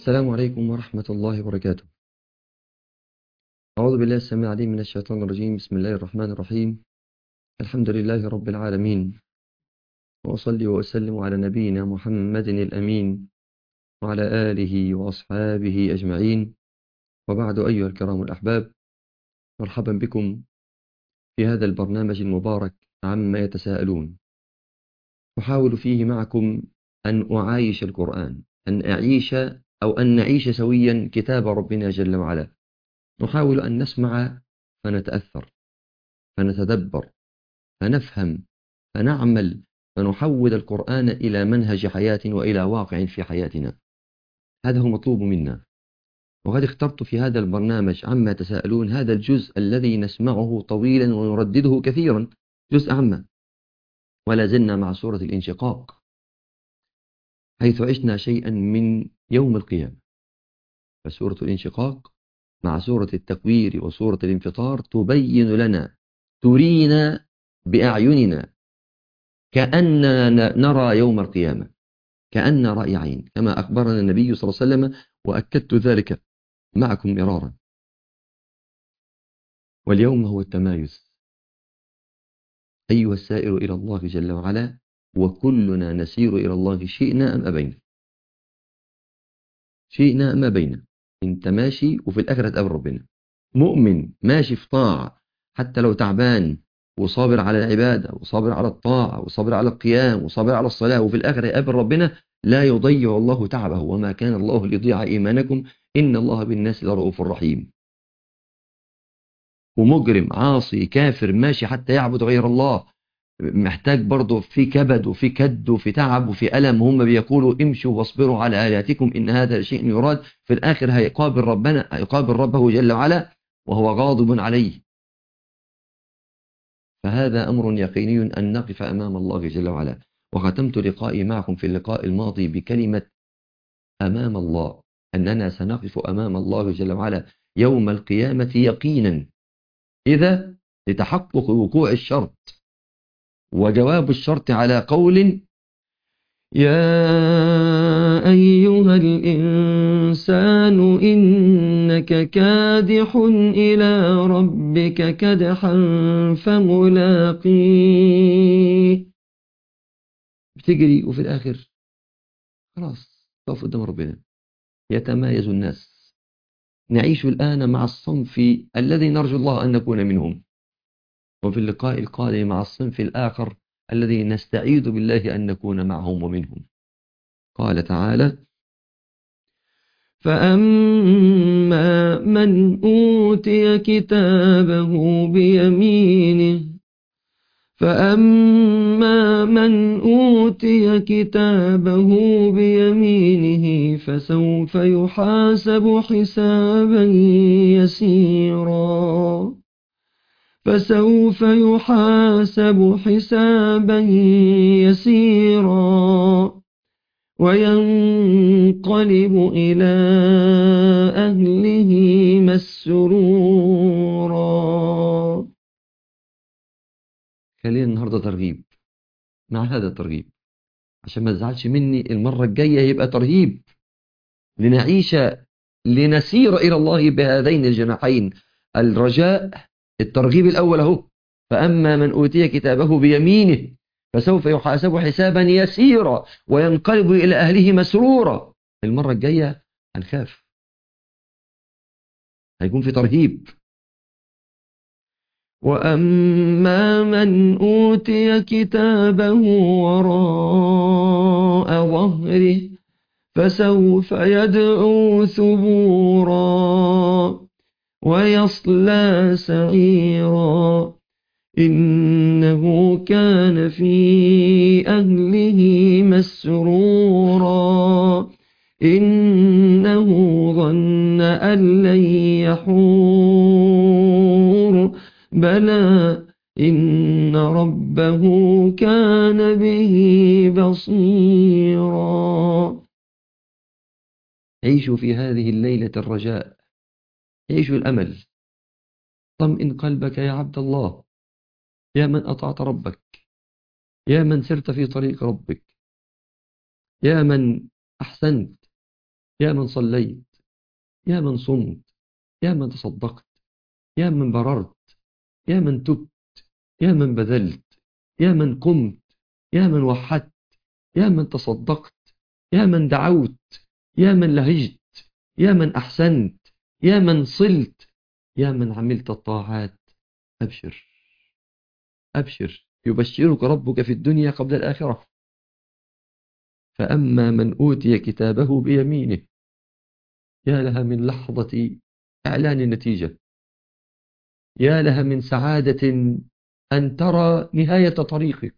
السلام عليكم ورحمة الله وبركاته أعوذ بالله السميع العليم من الشيطان الرجيم بسم الله الرحمن الرحيم الحمد لله رب العالمين وأصلي وأسلم على نبينا محمد الأمين وعلى آله وأصحابه أجمعين وبعد أيها الكرام الأحباب مرحبا بكم في هذا البرنامج المبارك عما يتساءلون أحاول فيه معكم أن أعايش القرآن أن أعيش أو أن نعيش سويا كتاب ربنا جل وعلا نحاول أن نسمع فنتأثر فنتدبر فنفهم فنعمل فنحول القرآن إلى منهج حياة وإلى واقع في حياتنا هذا هو مطلوب منا وقد اخترت في هذا البرنامج عما تساءلون هذا الجزء الذي نسمعه طويلا ونردده كثيرا جزء عما ولا زلنا مع سورة الانشقاق حيث عشنا شيئا من يوم القيامة فسورة الانشقاق مع سورة التكوير وسورة الانفطار تبين لنا ترينا بأعيننا كأننا نرى يوم القيامة كأن رأي عين كما أخبرنا النبي صلى الله عليه وسلم وأكدت ذلك معكم مرارا واليوم هو التمايز أيها السائر إلى الله جل وعلا وكلنا نسير إلى الله شئنا أم أبينا شئنا أم أبينا انت ماشي وفي الآخرة تقابل ربنا مؤمن ماشي في طاعة حتى لو تعبان وصابر على العبادة وصابر على الطاعة وصابر على القيام وصابر على الصلاة وفي الآخرة يقابل ربنا لا يضيع الله تعبه وما كان الله ليضيع إيمانكم إن الله بالناس لرؤوف رحيم ومجرم عاصي كافر ماشي حتى يعبد غير الله محتاج برضه في كبد وفي كد وفي تعب وفي ألم هم بيقولوا امشوا واصبروا على آلهتكم إن هذا شيء يراد في الآخر هيقابل ربنا هيقابل ربه جل وعلا وهو غاضب عليه فهذا أمر يقيني أن نقف أمام الله جل وعلا وختمت لقائي معكم في اللقاء الماضي بكلمة أمام الله أننا سنقف أمام الله جل وعلا يوم القيامة يقينا إذا لتحقق وقوع الشرط وجواب الشرط على قول يا أيها الإنسان إنك كادح إلى ربك كدحا فملاقيه بتجري وفي الآخر خلاص تقف قدام ربنا يتمايز الناس نعيش الآن مع الصنف الذي نرجو الله أن نكون منهم وفي اللقاء القادم مع الصنف الآخر الذي نستعيذ بالله أن نكون معهم ومنهم قال تعالى فأما من أوتي كتابه بيمينه فأما من أوتي كتابه بيمينه فسوف يحاسب حسابا يسيرا فسوف يحاسب حسابا يسيرا وينقلب إلى أهله مسرورا خلينا النهاردة ترغيب مع هذا الترغيب عشان ما تزعلش مني المرة الجاية يبقى ترهيب لنعيش لنسير إلى الله بهذين الجناحين الرجاء الترغيب الأول أهو فأما من أوتي كتابه بيمينه فسوف يحاسب حسابا يسيرا وينقلب إلى أهله مسرورا المرة الجاية هنخاف هيكون في ترهيب وأما من أوتي كتابه وراء ظهره فسوف يدعو ثبورا ويصلى سعيرا إنه كان في أهله مسرورا إنه ظن أن لن يحور بلى إن ربه كان به بصيرا عيشوا في هذه الليلة الرجاء عيشوا الأمل طمئن قلبك يا عبد الله يا من أطعت ربك يا من سرت في طريق ربك يا من أحسنت يا من صليت يا من صمت يا من تصدقت يا من بررت يا من تبت يا من بذلت يا من قمت يا من وحدت يا من تصدقت يا من دعوت يا من لهجت يا من أحسنت يا من صلت يا من عملت الطاعات أبشر أبشر يبشرك ربك في الدنيا قبل الآخرة فأما من أوتي كتابه بيمينه يا لها من لحظة إعلان النتيجة يا لها من سعادة أن ترى نهاية طريقك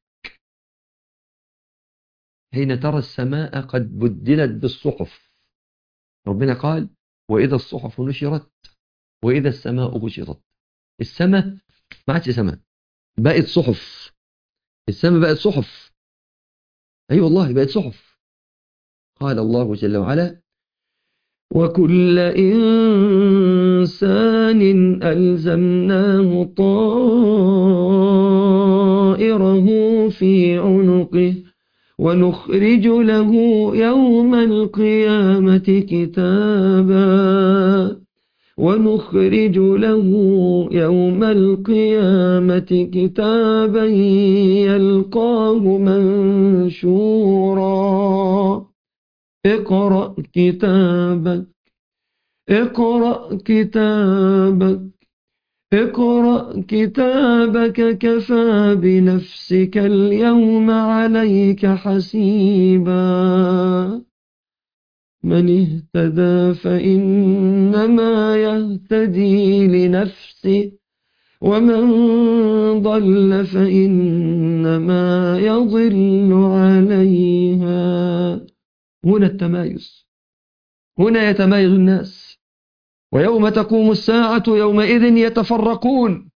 حين ترى السماء قد بدلت بالصحف ربنا قال وإذا الصحف نشرت وإذا السماء بشرت السماء ما عادش سماء بقت صحف السماء بقت صحف أي أيوة والله بقت صحف قال الله جل وعلا وكل إنسان ألزمناه طائره في عنقه ونخرج له يوم القيامة كتابا ونخرج له يوم القيامة كتابا يلقاه منشورا اقرأ كتابك اقرأ كتابك اقرأ كتابك كفى بنفسك اليوم عليك حسيبا من اهتدى فإنما يهتدي لنفسه ومن ضل فإنما يضل عليها هنا التمايز هنا يتمايز الناس ويوم تقوم الساعة يومئذ يتفرقون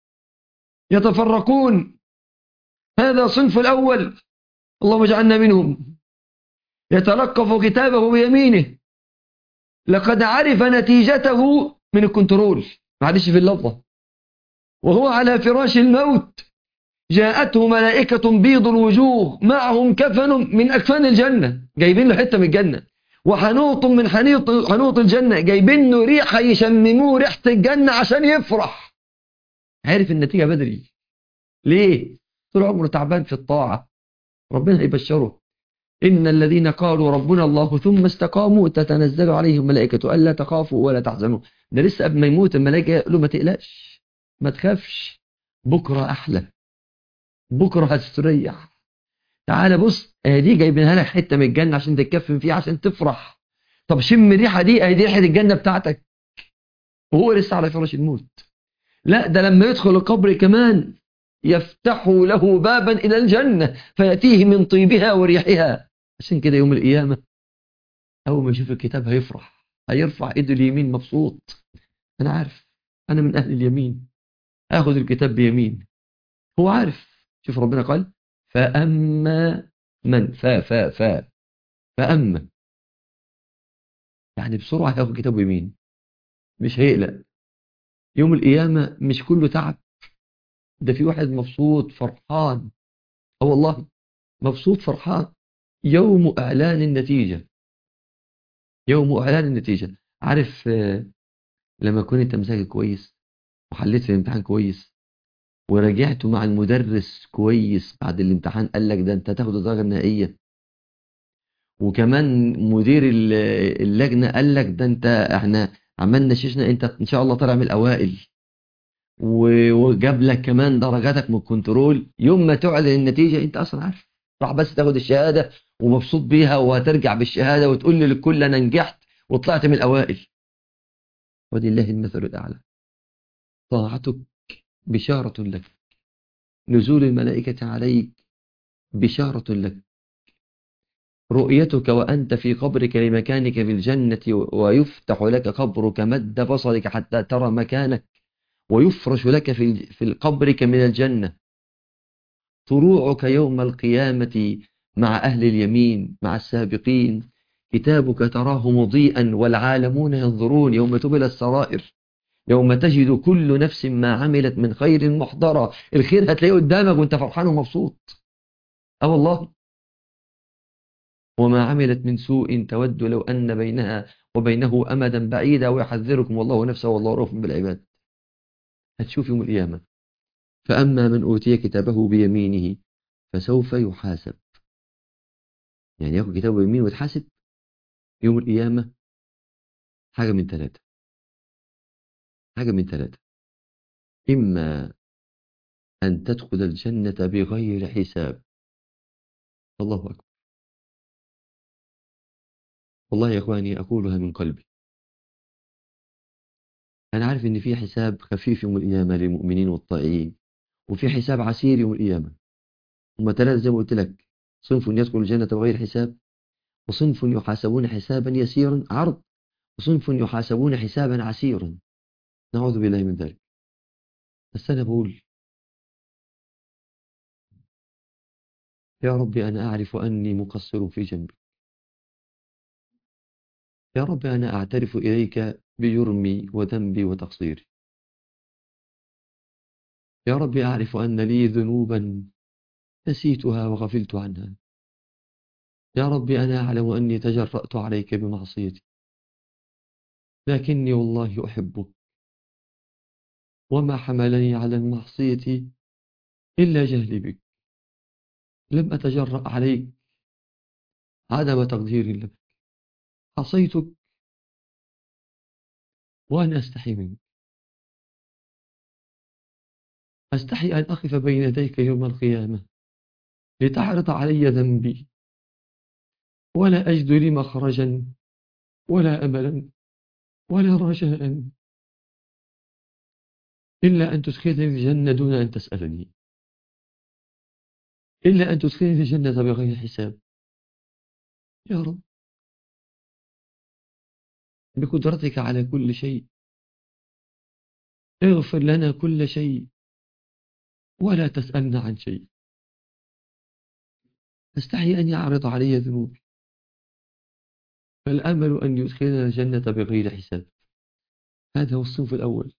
يتفرقون هذا صنف الأول اللهم اجعلنا منهم يتلقف كتابه بيمينه لقد عرف نتيجته من الكنترول معلش في اللفظة وهو على فراش الموت جاءته ملائكة بيض الوجوه معهم كفن من أكفان الجنة جايبين له حتة من الجنة وحنوط من حنيط حنوط الجنة جايبين له ريحة يشمموه ريحة الجنة عشان يفرح عارف النتيجة بدري ليه؟ طول عمره تعبان في الطاعة ربنا يبشره إن الذين قالوا ربنا الله ثم استقاموا تتنزل عليهم ملائكة ألا تخافوا ولا تحزنوا ده لسه قبل ما يموت الملائكة له ما تقلقش ما تخافش بكرة أحلى بكرة هتستريح تعالى بص دي جايبينها لك حتة من الجنة عشان تتكفن فيها عشان تفرح طب شم الريحة دي اهي دي ريحة الجنة بتاعتك وهو لسه على فراش الموت لا ده لما يدخل القبر كمان يفتح له بابا إلى الجنة فيأتيه من طيبها وريحها عشان كده يوم القيامة أول ما يشوف الكتاب هيفرح هيرفع إيده اليمين مبسوط أنا عارف أنا من أهل اليمين أخذ الكتاب بيمين هو عارف شوف ربنا قال فأما من فا فا فا فأما يعني بسرعة هياخد كتابه يمين مش هيقلق يوم القيامة مش كله تعب ده في واحد مبسوط فرحان اه والله مبسوط فرحان يوم إعلان النتيجة يوم إعلان النتيجة عارف لما كنت انت مذاكر كويس وحليت في الامتحان كويس ورجعت مع المدرس كويس بعد الامتحان قال لك ده انت هتاخد الدرجة النهائية وكمان مدير اللجنة قال لك ده انت احنا عملنا شيشنا انت ان شاء الله طالع من الاوائل وجاب لك كمان درجاتك من الكنترول يوم ما تعلن النتيجة انت اصلا عارف راح بس تاخد الشهادة ومبسوط بيها وهترجع بالشهادة وتقول لي للكل انا نجحت وطلعت من الاوائل ولله المثل الاعلى طاعتك بشارة لك نزول الملائكة عليك بشارة لك رؤيتك وأنت في قبرك لمكانك في الجنة ويفتح لك قبرك مد بصرك حتى ترى مكانك ويفرش لك في في قبرك من الجنة طروعك يوم القيامة مع أهل اليمين مع السابقين كتابك تراه مضيئا والعالمون ينظرون يوم تبلى السرائر يوم تجد كل نفس ما عملت من خير محضرة الخير هتلاقيه قدامك وانت فرحان ومبسوط اه والله وما عملت من سوء تود لو أن بينها وبينه أمدا بعيدا ويحذركم والله نفسه والله رؤوف بالعباد هتشوف يوم القيامة فأما من أوتي كتابه بيمينه فسوف يحاسب يعني ياخد كتابه بيمينه ويتحاسب يوم القيامة حاجة من ثلاثة حاجة من ثلاثة إما أن تدخل الجنة بغير حساب الله أكبر والله يا إخواني أقولها من قلبي أنا عارف إن في حساب خفيف يوم القيامة للمؤمنين والطائعين وفي حساب عسير يوم القيامة هما ثلاثة زي ما قلت لك صنف يدخل الجنة بغير حساب وصنف يحاسبون حسابا يسيرا عرض وصنف يحاسبون حسابا عسيرا نعوذ بالله من ذلك بس أنا بقول يا رب أنا أعرف أني مقصر في جنبك يا رب أنا أعترف إليك بجرمي وذنبي وتقصيري يا رب أعرف أن لي ذنوبا نسيتها وغفلت عنها يا رب أنا أعلم أني تجرأت عليك بمعصيتي لكني والله أحبك وما حملني على المعصية إلا جهلي بك لم أتجرأ عليك عدم تقديري لك عصيتك وأنا أستحي منك أستحي أن أقف بين يديك يوم القيامة لتعرض علي ذنبي ولا أجد لي مخرجا ولا أملا ولا رجاء إلا أن تدخلني الجنة دون أن تسألني إلا أن تدخلني الجنة بغير حساب يا رب بقدرتك على كل شيء اغفر لنا كل شيء ولا تسألنا عن شيء أستحي أن يعرض علي ذنوبي فالأمل أن يدخلنا الجنة بغير حساب هذا هو الصنف الأول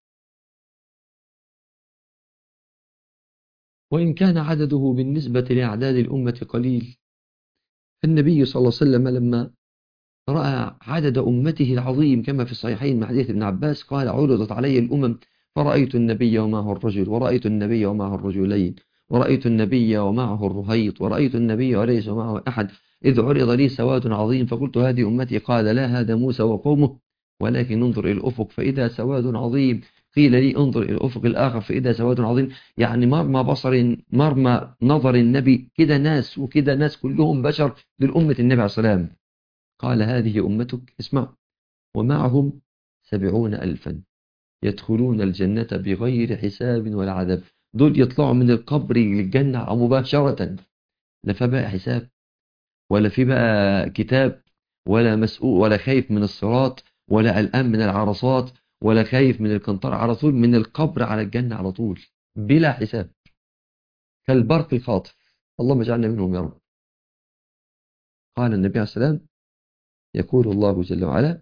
وإن كان عدده بالنسبة لأعداد الأمة قليل فالنبي صلى الله عليه وسلم لما رأى عدد أمته العظيم كما في الصحيحين من حديث ابن عباس قال عرضت علي الأمم فرأيت النبي ومعه الرجل ورأيت النبي ومعه الرجلين ورأيت النبي ومعه الرهيط ورأيت النبي وليس معه أحد إذ عرض لي سواد عظيم فقلت هذه أمتي قال لا هذا موسى وقومه ولكن انظر إلى الأفق فإذا سواد عظيم قيل لي انظر إلى الأفق الآخر فإذا سواد عظيم يعني مرمى بصر مرمى نظر النبي كده ناس وكده ناس كلهم بشر للأمة النبي عليه السلام قال هذه أمتك اسمع ومعهم سبعون ألفا يدخلون الجنة بغير حساب ولا عذاب دول يطلعوا من القبر للجنة مباشرة لا في بقى حساب ولا في بقى كتاب ولا مسؤول ولا خايف من الصراط ولا قلقان من العرصات ولا خايف من القنطرة على طول من القبر على الجنة على طول بلا حساب كالبرق الخاطف اللهم اجعلنا منهم يا رب قال النبي عليه السلام يقول الله جل وعلا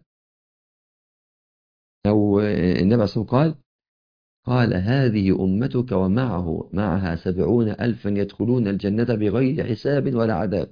أو النبي عليه السلام قال قال هذه أمتك ومعه معها سبعون ألفا يدخلون الجنة بغير حساب ولا عذاب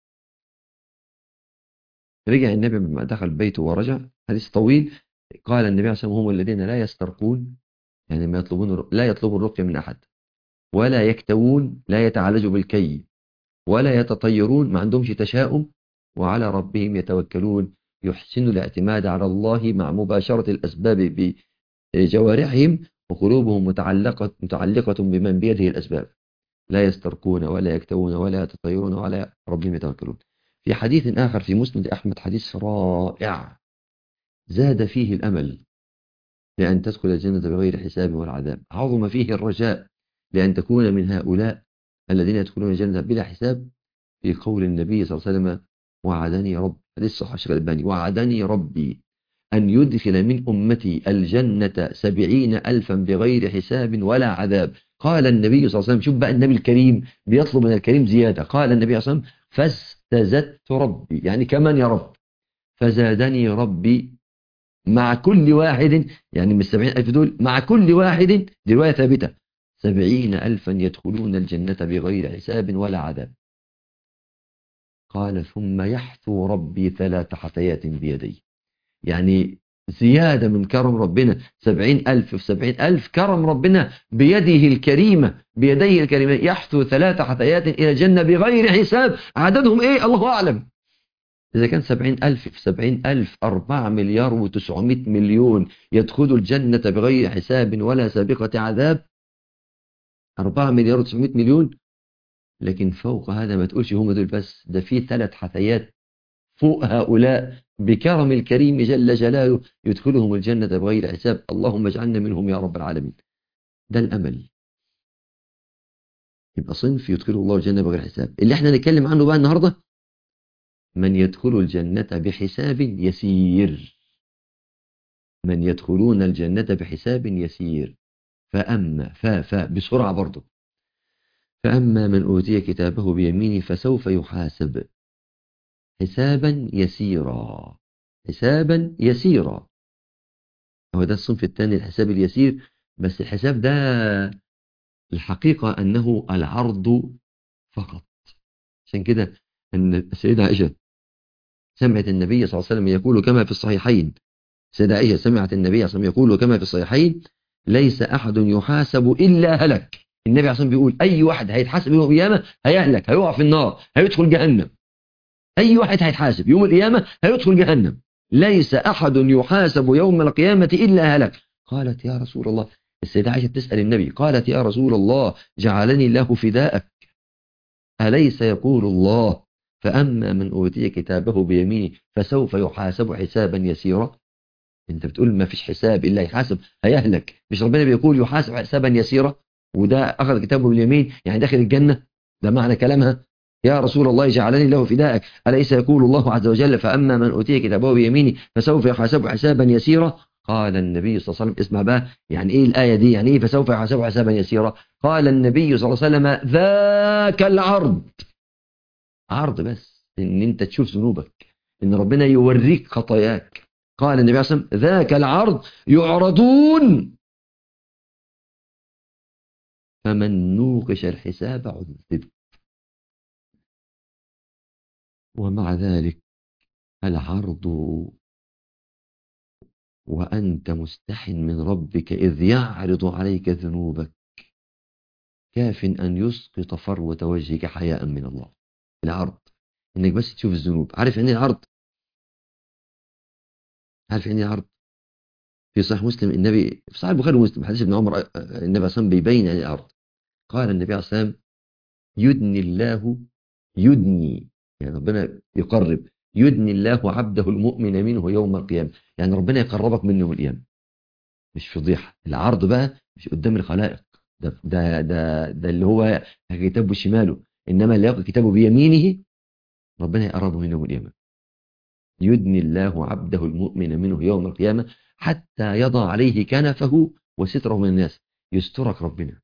رجع النبي لما دخل بيته ورجع حديث طويل قال النبي عليه الصلاة والسلام هم الذين لا يسترقون يعني ما يطلبون لا يطلبوا الرقية من أحد ولا يكتوون لا يتعالجوا بالكي ولا يتطيرون ما عندهمش تشاؤم وعلى ربهم يتوكلون يحسنوا الاعتماد على الله مع مباشرة الأسباب بجوارحهم وقلوبهم متعلقة, متعلقة بمن بيده الأسباب لا يسترقون ولا يكتوون ولا يتطيرون وعلى ربهم يتوكلون في حديث آخر في مسند أحمد حديث رائع زاد فيه الأمل لأن تدخل الجنة بغير حساب ولا عذاب عظم فيه الرجاء لأن تكون من هؤلاء الذين يدخلون الجنة بلا حساب في قول النبي صلى الله عليه وسلم وعدني رب حديث صحيح الشيخ الألباني وعدني ربي أن يدخل من أمتي الجنة سبعين ألفا بغير حساب ولا عذاب قال النبي صلى الله عليه وسلم شوف بقى النبي الكريم بيطلب من الكريم زيادة قال النبي صلى الله عليه وسلم فاستزدت ربي يعني كمان يا رب فزادني ربي مع كل واحد يعني من السبعين ألف دول مع كل واحد دي رواية ثابتة سبعين ألفا يدخلون الجنة بغير حساب ولا عذاب قال ثم يحثو ربي ثلاث حثيات بيدي يعني زيادة من كرم ربنا سبعين ألف في سبعين ألف كرم ربنا بيده الكريمة بيديه الكريمة يحثو ثلاث حثيات إلى الجنة بغير حساب عددهم إيه الله أعلم إذا كان سبعين ألف في سبعين ألف أربعة مليار وتسعمائة مليون يدخلوا الجنة بغير حساب ولا سابقة عذاب أربعة مليار وتسعمائة مليون لكن فوق هذا ما تقولش هم دول بس ده في ثلاث حثيات فوق هؤلاء بكرم الكريم جل جلاله يدخلهم الجنة بغير حساب اللهم اجعلنا منهم يا رب العالمين ده الأمل يبقى صنف يدخله الله الجنة بغير حساب اللي احنا نتكلم عنه بقى النهاردة من يدخل الجنة بحساب يسير من يدخلون الجنة بحساب يسير فأما فا فا بسرعة برضه فأما من أوتي كتابه بيمينه فسوف يحاسب حسابا يسيرا حسابا يسيرا هو ده الصنف الثاني الحساب اليسير بس الحساب ده الحقيقة أنه العرض فقط عشان كده أن السيدة عائشة سمعت النبي صلى الله عليه وسلم يقول كما في الصحيحين السيدة عائشة سمعت النبي صلى الله عليه وسلم يقول كما في الصحيحين ليس أحد يحاسب إلا هلك النبي عليه الصلاة والسلام بيقول أي واحد هيتحاسب يوم القيامة هيهلك هيقع في النار هيدخل جهنم أي واحد هيتحاسب يوم القيامة هيدخل جهنم ليس أحد يحاسب يوم القيامة إلا هلك قالت يا رسول الله السيدة عائشة تسأل النبي قالت يا رسول الله جعلني الله فداءك أليس يقول الله فأما من أوتي كتابه بيمينه فسوف يحاسب حسابا يسيرا انت بتقول ما فيش حساب إلا يحاسب هيهلك مش ربنا بيقول يحاسب حسابا يسيرا وده أخذ كتابه باليمين يعني داخل الجنة ده معنى كلامها يا رسول الله جعلني له فداءك أليس يقول الله عز وجل فأما من أوتي كتابه بيمينه فسوف يحاسب حسابا يسيرا قال النبي صلى الله عليه وسلم اسمع بقى يعني ايه الآية دي يعني ايه فسوف يحاسب حسابا يسيرا قال النبي صلى الله عليه وسلم ذاك العرض عرض بس ان انت تشوف ذنوبك ان ربنا يوريك خطاياك قال النبي صلى الله عليه وسلم ذاك العرض يعرضون فمن نوقش الحساب عذب ومع ذلك العرض وأنت مستح من ربك إذ يعرض عليك ذنوبك كاف أن يسقط فروة وجهك حياء من الله العرض إنك بس تشوف الذنوب عارف يعني العرض عارف يعني العرض في صحيح مسلم النبي في صحيح البخاري ومسلم حديث ابن عمر النبي صلى الله بيبين يعني العرض قال النبي عليه الصلاة والسلام يدني الله يدني يعني ربنا يقرب يدني الله عبده المؤمن منه يوم القيامة يعني ربنا يقربك منه يوم القيامة مش فضيحة العرض بقى مش قدام الخلائق ده ده ده, ده اللي هو كتابه شماله إنما اللي ياخد كتابه بيمينه ربنا يقربه منه يوم القيامة يدني الله عبده المؤمن منه يوم القيامة حتى يضع عليه كنفه وستره من الناس يسترك ربنا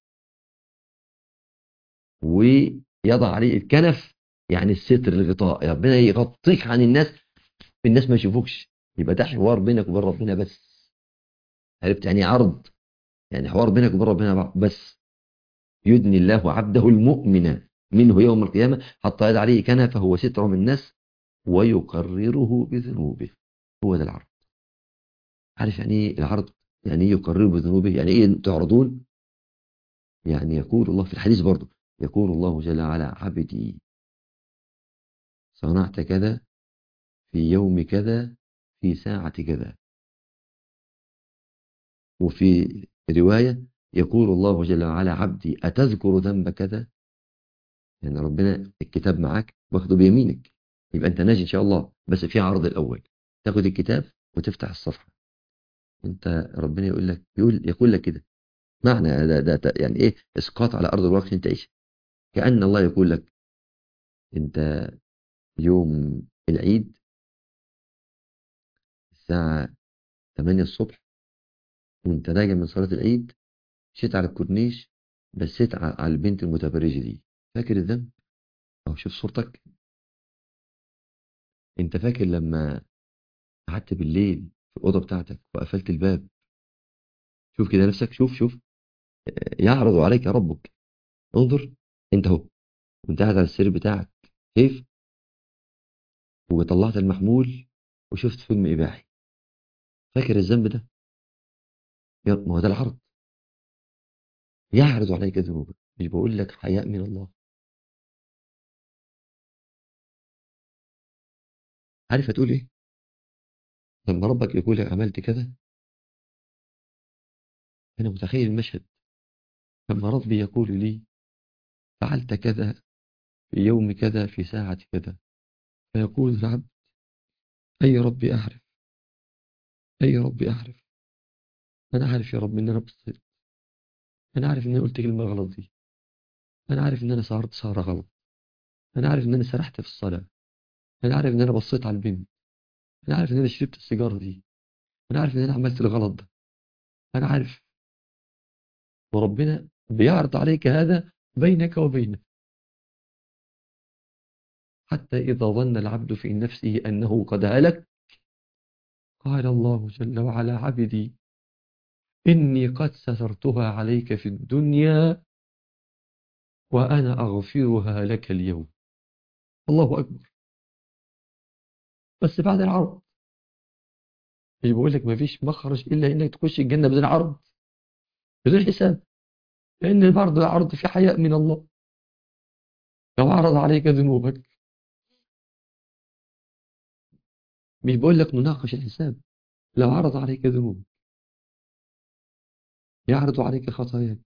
ويضع عليه الكنف يعني الستر الغطاء ربنا يغطيك عن الناس الناس ما يشوفوكش يبقى ده حوار بينك وبين ربنا بس عرفت يعني عرض يعني حوار بينك وبين ربنا بس يدني الله عبده المؤمن منه يوم القيامة حتى يضع عليه كنفه وستره من الناس ويقرره بذنوبه هو ده العرض عارف يعني ايه العرض يعني ايه يقرره بذنوبه يعني ايه تعرضون يعني يقول الله في الحديث برضه يقول الله جل وعلا عبدي صنعت كذا في يوم كذا في ساعة كذا وفي رواية يقول الله جل وعلا عبدي أتذكر ذنب كذا يعني ربنا الكتاب معاك واخده بيمينك يبقى أنت ناجي إن شاء الله بس في عرض الأول تاخد الكتاب وتفتح الصفحة أنت ربنا يقول لك يقول يقول لك كده معنى ده, ده, ده يعني إيه إسقاط على أرض الواقع أنت تعيش كأن الله يقول لك أنت يوم العيد الساعة 8 الصبح وانت راجع من صلاة العيد مشيت على الكورنيش بسيت على البنت المتبرجة دي فاكر الذنب؟ أو شوف صورتك انت فاكر لما قعدت بالليل في الأوضة بتاعتك وقفلت الباب شوف كده نفسك شوف شوف يعرض عليك ربك انظر انت اهو وانت قاعد على السرير بتاعك كيف وطلعت المحمول وشفت فيلم إباحي فاكر الذنب ده؟ يا ما هو ده العرض يعرض عليك ذنوبك مش بقول لك حياء من الله عارف هتقول ايه لما ربك يقول لك عملت كذا انا متخيل المشهد لما ربي يقول لي فعلت كذا في يوم كذا في ساعة كذا فيقول العبد أي ربي أعرف أي ربي أعرف أنا عارف يا رب إن أنا بصيت أنا عارف إن أنا قلت كلمة غلط دي أنا عارف إن أنا سهرت سهرة غلط أنا عارف إن أنا سرحت في الصلاة أنا عارف إن أنا بصيت على البنت أنا عارف إن أنا شربت السيجارة دي أنا عارف إن أنا عملت الغلط ده أنا عارف وربنا بيعرض عليك هذا بينك وبينه حتى إذا ظن العبد في نفسه أنه قد هلك قال الله جل وعلا عبدي إني قد سترتها عليك في الدنيا وأنا أغفرها لك اليوم الله أكبر بس بعد العرض مش بقول لك مفيش مخرج إلا إنك تخش الجنة بدون عرض بدون حساب لأن برضه العرض في حياء من الله لو عرض عليك ذنوبك مش بقول لك نناقش الحساب لو عرض عليك ذنوبك يعرض عليك خطاياك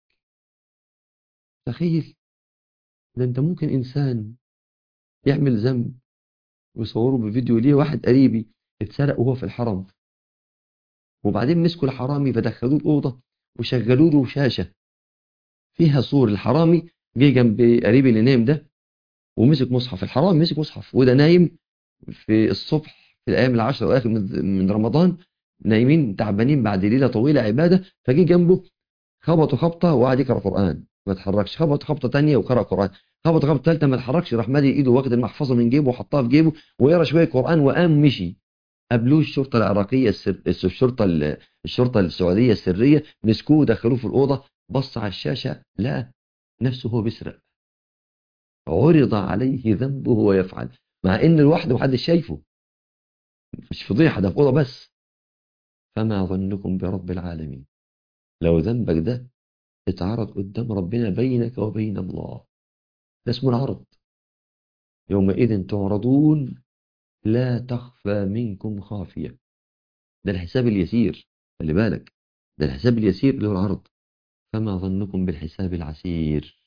تخيل ده انت ممكن انسان يعمل ذنب ويصوره بفيديو ليه واحد قريبي اتسرق وهو في الحرم وبعدين مسكوا الحرامي فدخلوه الأوضة وشغلوا له شاشة فيها صور الحرامي جه جنب قريبي اللي نايم ده ومسك مصحف الحرامي مسك مصحف وده نايم في الصبح في الأيام العشر الأواخر من من رمضان نايمين تعبانين بعد ليلة طويلة عبادة فجي جنبه خبطوا خبطة وقعد يقرأ قرآن ما اتحركش خبط خبطة تانية وقرأ قرآن خبط خبطة ثالثة ما اتحركش راح مادي ايده واخد المحفظة من جيبه وحطها في جيبه ويقرا شوية قرآن وقام مشي قابلوه الشرطة العراقية السر... الشرطة ال- الشرطة السعودية السرية مسكوه ودخلوه في الأوضة بص على الشاشة لقى نفسه هو بيسرق عرض عليه ذنبه وهو يفعل مع ان لوحده محدش شايفه مش فضيحة ده في أوضة بس فما ظنكم برب العالمين لو ذنبك ده اتعرض قدام ربنا بينك وبين الله ده اسمه العرض يومئذ تعرضون لا تخفى منكم خافية ده الحساب اليسير خلي بالك ده الحساب اليسير اللي هو العرض فما ظنكم بالحساب العسير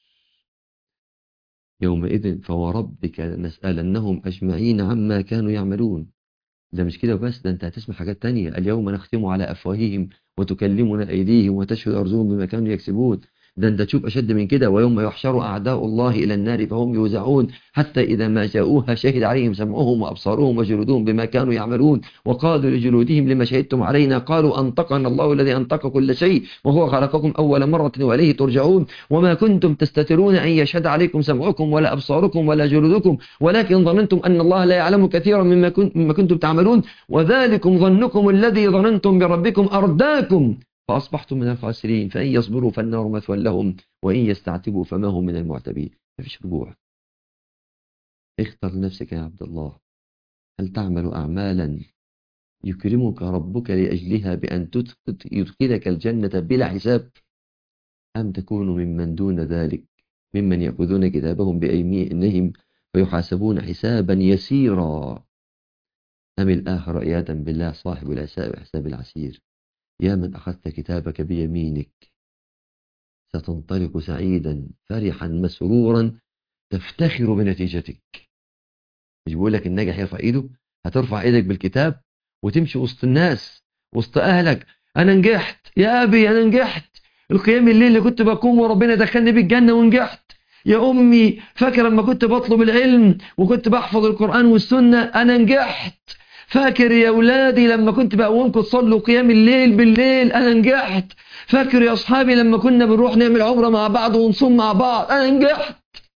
يومئذ فوربك لنسألنهم أجمعين عما كانوا يعملون ده مش كده بس ده انت هتسمع حاجات تانية اليوم نختم على أفواههم وتكلمنا أيديهم وتشهد أرجلهم بما كانوا يكسبون ده انت تشوف أشد من كده ويوم يحشر أعداء الله إلى النار فهم يوزعون حتى إذا ما جاءوها شهد عليهم سمعهم وأبصارهم وجلودهم بما كانوا يعملون وقالوا لجلودهم لما شهدتم علينا قالوا أنطقنا الله الذي أنطق كل شيء وهو خلقكم أول مرة وإليه ترجعون وما كنتم تستترون أن يشهد عليكم سمعكم ولا أبصاركم ولا جلودكم ولكن ظننتم أن الله لا يعلم كثيرا مما, كنت مما كنتم تعملون وذلكم ظنكم الذي ظننتم بربكم أرداكم فأصبحتم من الخاسرين فإن يصبروا فالنار مثوى لهم وإن يستعتبوا فما هم من المعتبين مفيش رجوع اختر لنفسك يا عبد الله هل تعمل أعمالا يكرمك ربك لأجلها بأن تدخل- يدخلك الجنة بلا حساب أم تكون ممن دون ذلك ممن يأخذون كتابهم بأيمانهم فيحاسبون حسابا يسيرا أم الآخر عياذا بالله صاحب العساء وحساب العسير يا من أخذت كتابك بيمينك ستنطلق سعيدا فرحا مسرورا تفتخر بنتيجتك مش بقول لك الناجح يرفع ايده هترفع ايدك بالكتاب وتمشي وسط الناس وسط اهلك انا نجحت يا ابي انا نجحت القيام الليل اللي كنت بقوم وربنا دخلني بيه الجنه ونجحت يا امي فاكر لما كنت بطلب العلم وكنت بحفظ القران والسنه انا نجحت فاكر يا اولادي لما كنت بقومكم تصلوا قيام الليل بالليل انا نجحت فاكر يا اصحابي لما كنا بنروح نعمل عمره مع بعض ونصوم مع بعض انا نجحت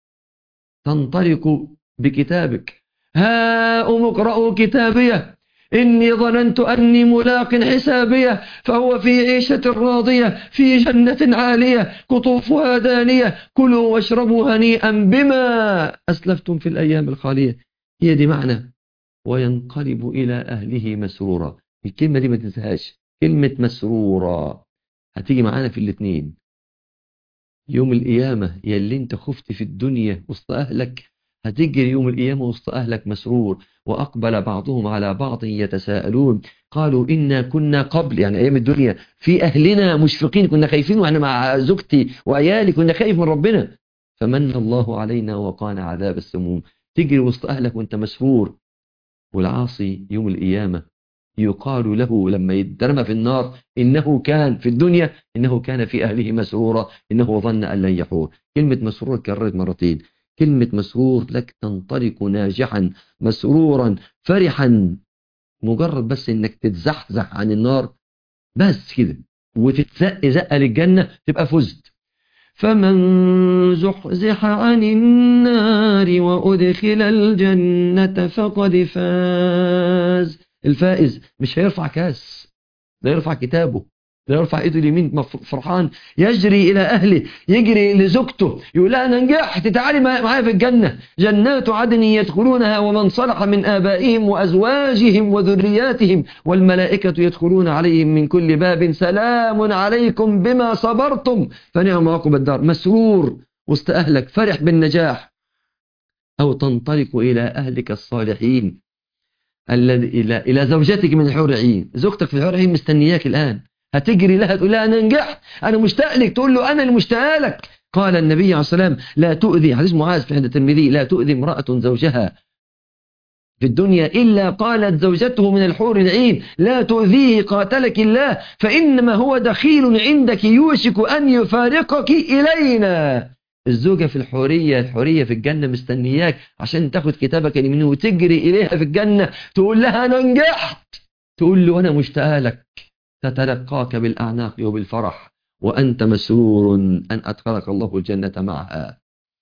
تنطلق بكتابك هاؤم اقرأوا كتابيه إني ظننت أني ملاق حسابيه فهو في عيشة راضية في جنة عالية قطوفها دانية كلوا واشربوا هنيئا بما أسلفتم في الأيام الخالية هي دي معنى وينقلب إلى أهله مسرورا الكلمة دي ما تنساهاش كلمة مسرورا هتيجي معانا في الاثنين يوم القيامة يا اللي انت خفت في الدنيا وسط أهلك هتجري يوم القيامة وسط أهلك مسرور وأقبل بعضهم على بعض يتساءلون قالوا إنا كنا قبل يعني أيام الدنيا في أهلنا مشفقين كنا خايفين وإحنا مع زوجتي وعيالي كنا خايف من ربنا فمن الله علينا وقانا عذاب السموم تجري وسط أهلك وانت مسرور والعاصي يوم القيامة يقال له لما يترمى في النار إنه كان في الدنيا إنه كان في أهله مسرورا إنه ظن أن لن يحور كلمة مسرور كررت مرتين كلمة مسرور لك تنطلق ناجحا مسرورا فرحا مجرد بس إنك تتزحزح عن النار بس كده وتتزق زقة للجنة تبقى فزت فمن زحزح عن النار وأدخل الجنة فقد فاز الفائز مش هيرفع كاس لا يرفع كتابه لا يرفع ايده اليمين فرحان يجري الى اهله يجري لزوجته يقول لها انا نجحت تعالي معايا في الجنه جنات عدن يدخلونها ومن صلح من ابائهم وازواجهم وذرياتهم والملائكه يدخلون عليهم من كل باب سلام عليكم بما صبرتم فنعم عقب الدار مسرور وسط اهلك فرح بالنجاح او تنطلق الى اهلك الصالحين الذي الى الى زوجتك من الحور عين زوجتك في الحور عين مستنياك الان هتجري لها تقول لها انا نجحت انا مشتاق لك تقول له انا المشتاق لك قال النبي عليه الصلاه والسلام لا تؤذي حديث معاذ في عند الترمذي لا تؤذي امراه زوجها في الدنيا إلا قالت زوجته من الحور العين لا تؤذيه قاتلك الله فإنما هو دخيل عندك يوشك أن يفارقك إلينا الزوجة في الحورية الحورية في الجنة مستنياك عشان تاخد كتابك اليمين وتجري إليها في الجنة تقول لها أنا نجحت تقول له أنا مشتاق لك تتلقاك بالأعناق وبالفرح وأنت مسرور أن أدخلك الله الجنة معها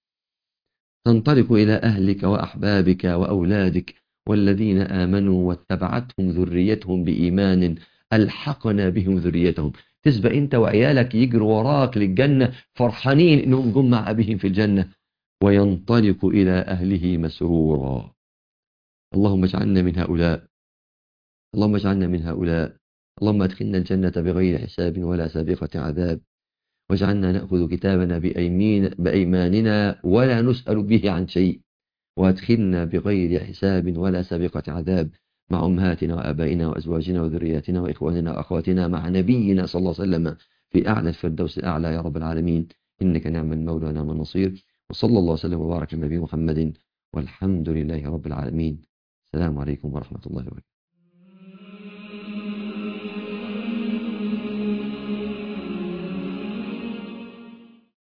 تنطلق إلى أهلك وأحبابك وأولادك والذين آمنوا واتبعتهم ذريتهم بإيمان ألحقنا بهم ذريتهم تسبق أنت وعيالك يجروا وراك للجنة فرحانين إنهم جم مع أبيهم في الجنة وينطلق إلى أهله مسرورا اللهم اجعلنا من هؤلاء اللهم اجعلنا من هؤلاء اللهم ادخلنا الجنة بغير حساب ولا سابقة عذاب واجعلنا نأخذ كتابنا بأيمين بأيماننا ولا نسأل به عن شيء وادخلنا بغير حساب ولا سابقة عذاب مع أمهاتنا وآبائنا وأزواجنا وذرياتنا وإخواننا وأخواتنا مع نبينا صلى الله عليه وسلم في أعلى الفردوس الأعلى يا رب العالمين إنك نعم المولى ونعم النصير وصلى الله وسلم وبارك على النبي محمد والحمد لله رب العالمين السلام عليكم ورحمة الله وبركاته